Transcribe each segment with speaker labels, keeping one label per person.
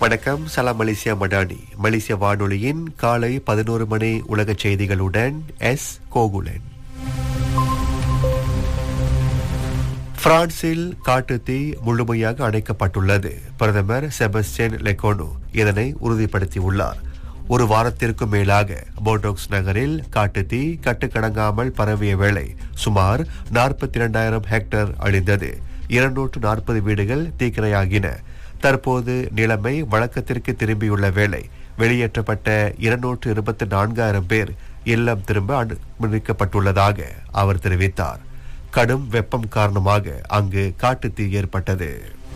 Speaker 1: வணக்கம் சலாம் மலேசியா மடானி மலேசிய வானொலியின் காலை பதினோரு மணி உலக செய்திகளுடன் எஸ் கோகுலன் பிரான்சில் காட்டுத்தீ முழுமையாக அணைக்கப்பட்டுள்ளது பிரதமர் செபஸ்டியன் லெகோனோ இதனை உறுதிப்படுத்தியுள்ளார் ஒரு வாரத்திற்கும் மேலாக போர்டோக்ஸ் நகரில் காட்டுத்தீ கட்டுக்கடங்காமல் பரவிய வேளை சுமார் நாற்பத்தி இரண்டாயிரம் ஹெக்டேர் அழிந்தது இருநூற்று நாற்பது வீடுகள் தீக்கிரையாகின தற்போது நிலைமை வழக்கத்திற்கு திரும்பியுள்ள வேளை வெளியேற்றப்பட்ட இருநூற்று இருபத்தி நான்காயிரம் பேர் இல்லம் திரும்ப அனுமதிக்கப்பட்டுள்ளதாக அவர் தெரிவித்தார் கடும் வெப்பம் காரணமாக அங்கு காட்டுத்தீ ஏற்பட்டது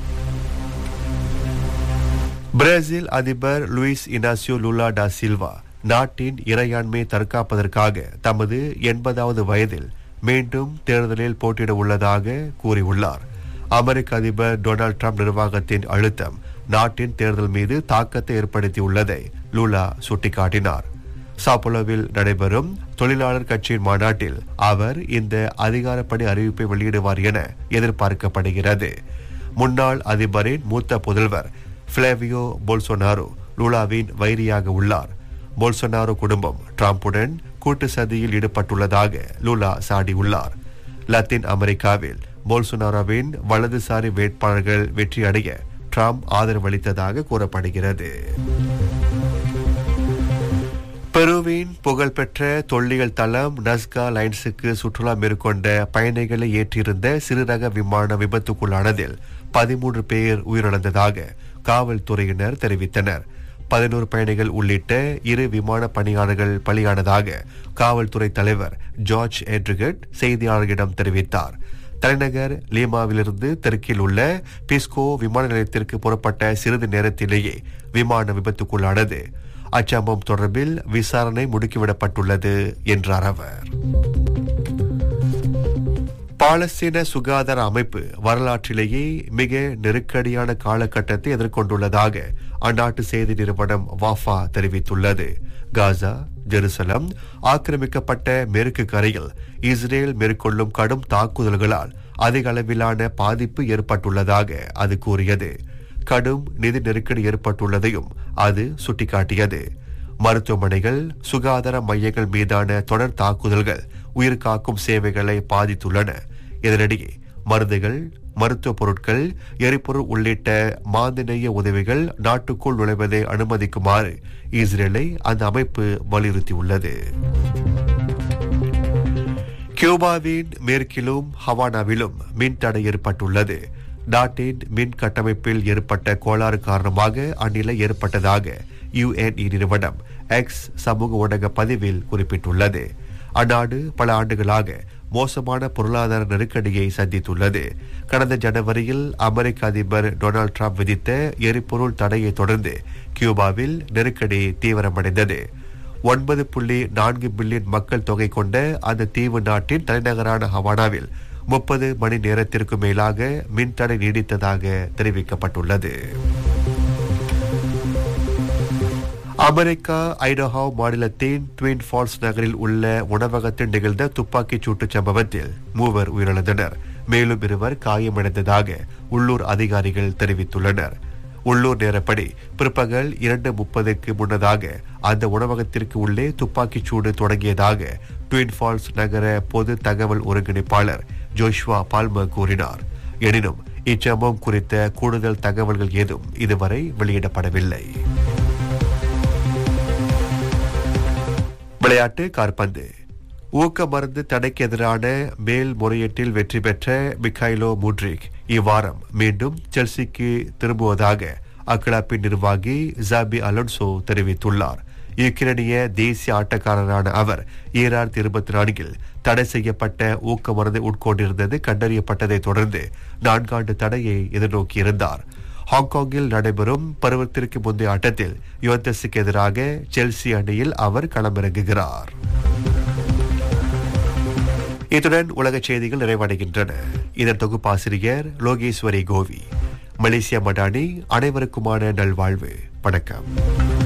Speaker 1: பிரேசில் அதிபர் Luiz Inacio Lula da Silva நாட்டின் இறையாண்மை தற்காப்பதற்காக தமது எண்பதாவது வயதில் மீண்டும் தேர்தலில் போட்டியிட உள்ளதாக கூறியுள்ளார் அமெரிக்க அதிபர் டொனால்ட் ட்ரம்ப் நிர்வாகத்தின் அழுத்தம் நாட்டின் தேர்தல் மீது தாக்கத்தை ஏற்படுத்தியுள்ளதை லூலா சுட்டிக்காட்டினார் சாப்போலோவில் நடைபெறும் தொழிலாளர் கட்சியின் மாநாட்டில் அவர் இந்த அதிகாரப்படி அறிவிப்பை வெளியிடுவார் என எதிர்பார்க்கப்படுகிறது முன்னாள் அதிபரின் மூத்த புதல்வர் பிளேவியோ போல்சோனாரோ லூலாவின் வைரியாக உள்ளார் போல்சோனாரோ குடும்பம் டிரம்புடன் கூட்டு சதியில் ஈடுபட்டுள்ளதாக லூலா சாடியுள்ளார் லத்தீன் அமெரிக்காவில் போல்சோனாரோவின் வலதுசாரி வேட்பாளர்கள் வெற்றியடைய ட்ரம்ப் ஆதரவளித்ததாக கூறப்படுகிறது பெருவின் புகழ்பெற்ற தொல்லியல் தளம் நஸ்கா லைன்ஸுக்கு சுற்றுலா மேற்கொண்ட பயணிகளை ஏற்றியிருந்த சிறுரக விமான விபத்துக்குள்ளானதில் பதிமூன்று பேர் உயிரிழந்ததாக காவல்துறையினர் தெரிவித்தனர் பதினோரு பயணிகள் உள்ளிட்ட இரு விமான பணியாளர்கள் பலியானதாக காவல்துறை தலைவர் ஜார்ஜ் எட்ரிகட் செய்தியாளர்களிடம் தெரிவித்தார் தலைநகர் லீமாவிலிருந்து தெற்கில் உள்ள பிஸ்கோ விமான நிலையத்திற்கு புறப்பட்ட சிறிது நேரத்திலேயே விமான விபத்துக்குள்ளானது அச்சம்பவம் தொடர்பில் விசாரணை முடுக்கிவிடப்பட்டுள்ளது என்றார் அவர் பாலஸ்தீன சுகாதார அமைப்பு வரலாற்றிலேயே மிக நெருக்கடியான காலகட்டத்தை எதிர்கொண்டுள்ளதாக அந்நாட்டு செய்தி நிறுவனம் வாஃபா தெரிவித்துள்ளது காசா ஜெருசலம் ஆக்கிரமிக்கப்பட்ட மேற்கு கரையில் இஸ்ரேல் மேற்கொள்ளும் கடும் தாக்குதல்களால் அதிக அளவிலான பாதிப்பு ஏற்பட்டுள்ளதாக அது கூறியது கடும் நிதி நெருக்கடி ஏற்பட்டுள்ளதையும் அது சுட்டிக்காட்டியது மருத்துவமனைகள் சுகாதார மையங்கள் மீதான தொடர் தாக்குதல்கள் உயிர்காக்கும் சேவைகளை பாதித்துள்ளன இதனிடையே மருந்துகள் மருத்துவ பொருட்கள் எரிபொருள் உள்ளிட்ட மாந்திநேய உதவிகள் நாட்டுக்குள் நுழைவதை அனுமதிக்குமாறு இஸ்ரேலை அந்த அமைப்பு வலியுறுத்தியுள்ளது கியூபாவின் மேற்கிலும் ஹவானாவிலும் மின் தடை ஏற்பட்டுள்ளது நாட்டின் மின் கட்டமைப்பில் ஏற்பட்ட கோளாறு காரணமாக அந்நிலை ஏற்பட்டதாக யுஎன்இ நிறுவனம் எக்ஸ் சமூக ஊடக பதிவில் குறிப்பிட்டுள்ளது அந்நாடு பல ஆண்டுகளாக மோசமான பொருளாதார நெருக்கடியை சந்தித்துள்ளது கடந்த ஜனவரியில் அமெரிக்க அதிபர் டொனால்டு டிரம்ப் விதித்த எரிபொருள் தடையை தொடர்ந்து கியூபாவில் நெருக்கடி தீவிரமடைந்தது ஒன்பது புள்ளி நான்கு பில்லியன் மக்கள் தொகை கொண்ட அந்த தீவு நாட்டின் தலைநகரான ஹவானாவில் முப்பது மணி நேரத்திற்கு மேலாக மின்தடை நீடித்ததாக தெரிவிக்கப்பட்டுள்ளது அமெரிக்கா ஐடஹாவ் மாநிலத்தின் ட்வின் ஃபால்ஸ் நகரில் உள்ள உணவகத்தில் நிகழ்ந்த துப்பாக்கிச் சூட்டுச் சம்பவத்தில் மூவர் உயிரிழந்தனர் மேலும் இருவர் காயமடைந்ததாக உள்ளூர் அதிகாரிகள் தெரிவித்துள்ளனர் உள்ளூர் நேரப்படி பிற்பகல் இரண்டு முப்பதுக்கு முன்னதாக அந்த உணவகத்திற்கு உள்ளே துப்பாக்கிச் சூடு தொடங்கியதாக ட்வின் ஃபால்ஸ் நகர பொது தகவல் ஒருங்கிணைப்பாளர் ஜோஷ்வா பால்மர் கூறினார் எனினும் இச்சம்பவம் குறித்த கூடுதல் தகவல்கள் ஏதும் இதுவரை வெளியிடப்படவில்லை விளையாட்டு கார்பந்து ஊக்க மருந்து தடைக்கு எதிரான மேல் முறையீட்டில் வெற்றி பெற்ற மிக்கைலோ முட்ரிக் இவ்வாரம் மீண்டும் செல்சிக்கு திரும்புவதாக அக்லாப்பின் நிர்வாகி ஜாபி அலோன்சோ தெரிவித்துள்ளார் யுக்ரைனிய தேசிய ஆட்டக்காரரான அவர் ஈராயிரத்தி இருபத்தி நான்கில் தடை செய்யப்பட்ட ஊக்க மருந்து உட்கொண்டிருந்தது கண்டறியப்பட்டதை தொடர்ந்து நான்காண்டு தடையை எதிர்நோக்கியிருந்தார் ஹாங்காங்கில் நடைபெறும் பருவத்திற்கு முந்தைய ஆட்டத்தில் யுவந்தஸுக்கு எதிராக செல்சி அணியில் அவர் களமிறங்குகிறார் இத்துடன் உலக செய்திகள் நிறைவடைகின்றன இதன் தொகுப்பாசிரியர் லோகேஸ்வரி கோவி மலேசியா மடானி அனைவருக்குமான நல்வாழ்வு வணக்கம்